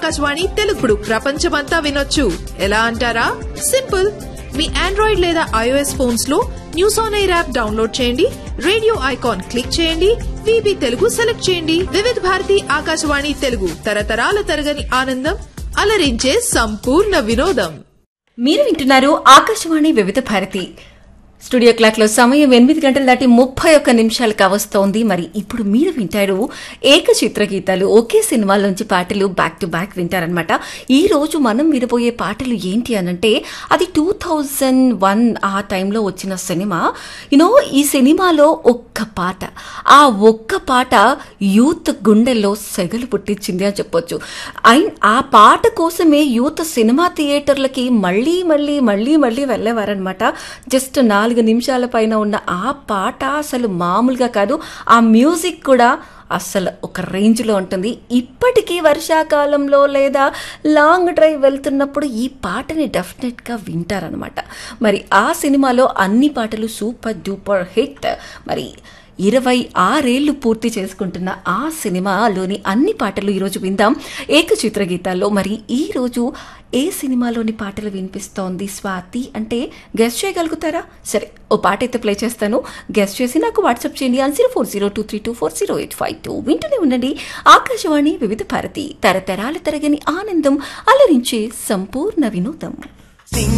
ఆకాశవాణి తెలుగుడు ప్రపంచమంతా వినొచ్చు ఎలా అంటారా సింపుల్ మీ ఆండ్రాయిడ్ లేదా ఐఓఎస్ ఫోన్స్ లో news on air app download చేయండి రేడియో ఐకాన్ క్లిక్ చేయండి విబి తెలుగు సెలెక్ట్ చేయండి వివిధ భారతి ఆకాశవాణి తెలుగు తరతరాల తరగని ఆనందం అలరించే సంపూర్ణ వినోదం మీరు వింటున్నారు ఆకాశవాణి వివిధ భారతి స్టూడియో క్లాక్ లో సమయం ఎనిమిది గంటల దాటి ముప్పై ఒక్క నిమిషాలు కావస్తోంది మరి ఇప్పుడు మీరు వింటారు ఏక చిత్ర గీతాలు ఒకే సినిమాల నుంచి పాటలు బ్యాక్ టు బ్యాక్ వింటారనమాట ఈ రోజు మనం వినబోయే పాటలు ఏంటి అనంటే అది టూ థౌజండ్ వన్ ఆ టైంలో వచ్చిన సినిమా యూనో ఈ సినిమాలో ఒక్క పాట ఆ ఒక్క పాట యూత్ గుండెల్లో సెగలు పుట్టించింది అని చెప్పొచ్చు అండ్ ఆ పాట కోసమే యూత్ సినిమా థియేటర్లకి మళ్ళీ మళ్ళీ మళ్ళీ మళ్ళీ వెళ్ళేవారనమాట జస్ట్ నాలుగు నిమిషాల పైన ఉన్న ఆ పాట అసలు మామూలుగా కాదు ఆ మ్యూజిక్ కూడా అసలు ఒక రేంజ్లో ఉంటుంది ఇప్పటికీ వర్షాకాలంలో లేదా లాంగ్ డ్రైవ్ వెళ్తున్నప్పుడు ఈ పాటని డెఫినెట్గా వింటారనమాట మరి ఆ సినిమాలో అన్ని పాటలు సూపర్ డూపర్ హిట్ మరి ఇరవై ఆరేళ్లు పూర్తి చేసుకుంటున్న ఆ సినిమాలోని అన్ని పాటలు ఈరోజు విందాం ఏక చిత్ర గీతాల్లో మరి ఈరోజు ఏ సినిమాలోని పాటలు వినిపిస్తోంది స్వాతి అంటే గెస్ట్ చేయగలుగుతారా సరే ఓ పాట అయితే ప్లే చేస్తాను గెస్ట్ చేసి నాకు వాట్సాప్ చేయండి on zero four zero two three two four zero eight five two వింటూనే ఉండండి ఆకాశవాణి వివిధ భారతి తరతరాల తరగని ఆనందం అలరించే సంపూర్ణ వినోదం